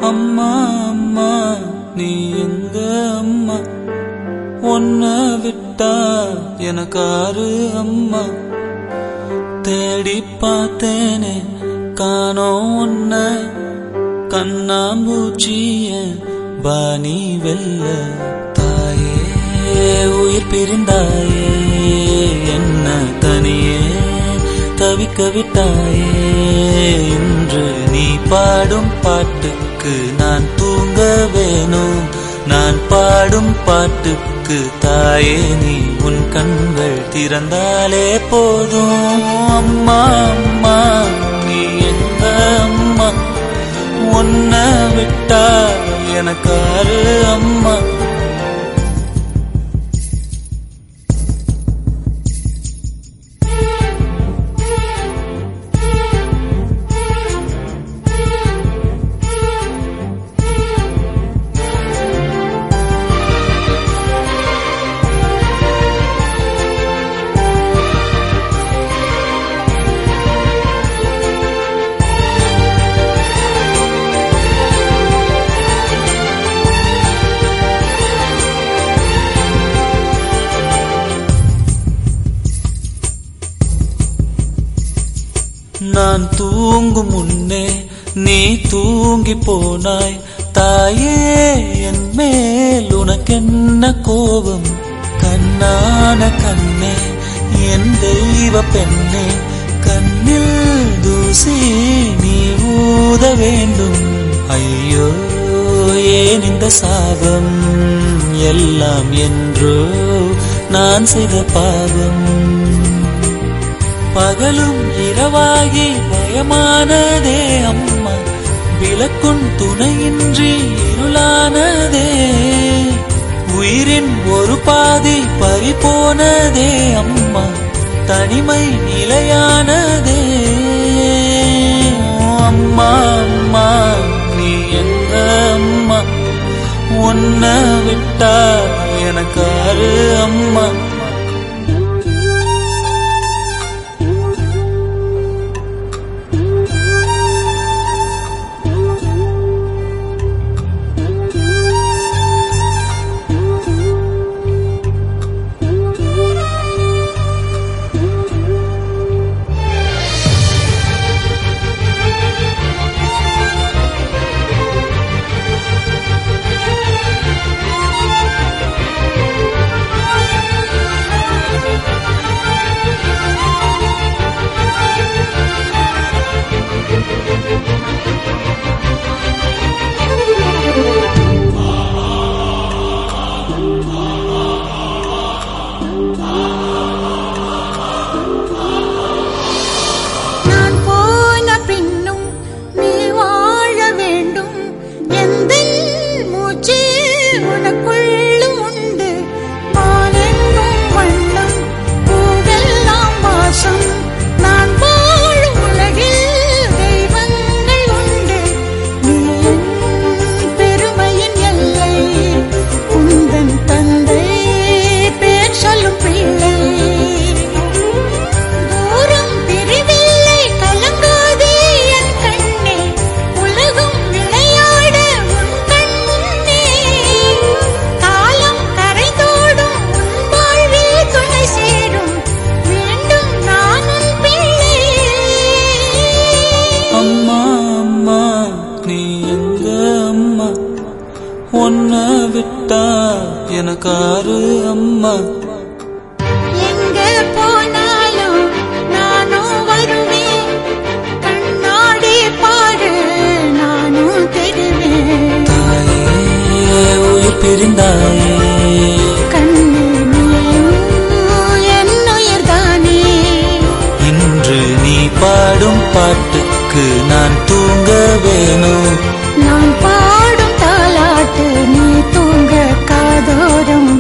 அம்மா அம்மா நீ எங்க அம்மா ஒன்ன விட்டா எனக்காரு அம்மா தேடி பார்த்தேனே காணோம் உன்ன கண்ணாம்பூச்சிய பாணி வெல்ல தாயே உயிர் பிரிந்தாயே என்ன தனியே தவிக்க விட்டாயே இன்று நீ பாடும் பாட்டுக்கு நான் தூங்க வேணும் நான் பாடும் பாட்டுக்கு தாயே நீ உன் கண்கள் திறந்தாலே போதும் அம்மா அம்மா நீ எங்க அம்மா உன்ன விட்டா எனக்காரு அம்மா நான் தூங்கும் முன்னே நீ தூங்கி போனாய் தாயே என் மேல் உனக்கென்ன கோபம் கண்ணான கண்ணே என் தெய்வ பெண்ணே கண்ணில் தூசி நீ ஊத வேண்டும் ஐயோ ஏன் இந்த சாபம் எல்லாம் என்றோ நான் செய்த பாவம் பகலும் இரவாகி பயமானதே அம்மா விளக்குன் துணையின்றி இருளானதே உயிரின் ஒரு பாதி பறிபோனதே அம்மா தனிமை நிலையானதே ஓ அம்மா அம்மா நீ எங்க அம்மா உன்ன விட்டா எனக்காரு அம்மா நான் போன பின்னும் நீ வாழ வேண்டும் எந்த மூச்சு உனக்குள்ளும் உண்டு பாலெங்கும் வண்ணம் பூவெல்லாம் வாசம் நான் வாழும் உலகில் தெய்வங்கள் உண்டு நீ என் பெருமையின் எல்லை உந்தன் தந்தை பேர் சொல்லும் பிள்ளை தூரம் பிரிவில்லை கலங்காதே என் கண்ணே உலகம் விளையாட உன் கண்ணே காலம் கரைதோடும் உன் வாழ்வில் துணை சேரும் மீண்டும் நான் உன் பிள்ளை அம்மா அம்மா நீ எங்க அம்மா உன்ன விட்டா எனக்காரு அம்மா எங்க போனாலும் நானும் வருவேன் கண்ணாடி பாரு நானும் தெரிவேன் தாயே உயிர் பிரிந்தாயே கண்ணே நீயும் என் உயிர்தானே இன்று நீ பாடும் பாட்டுக்கு நான் தூங்க வேணும் நான் பாடும் தாலாட்டு நீ தூங்க காதோரம்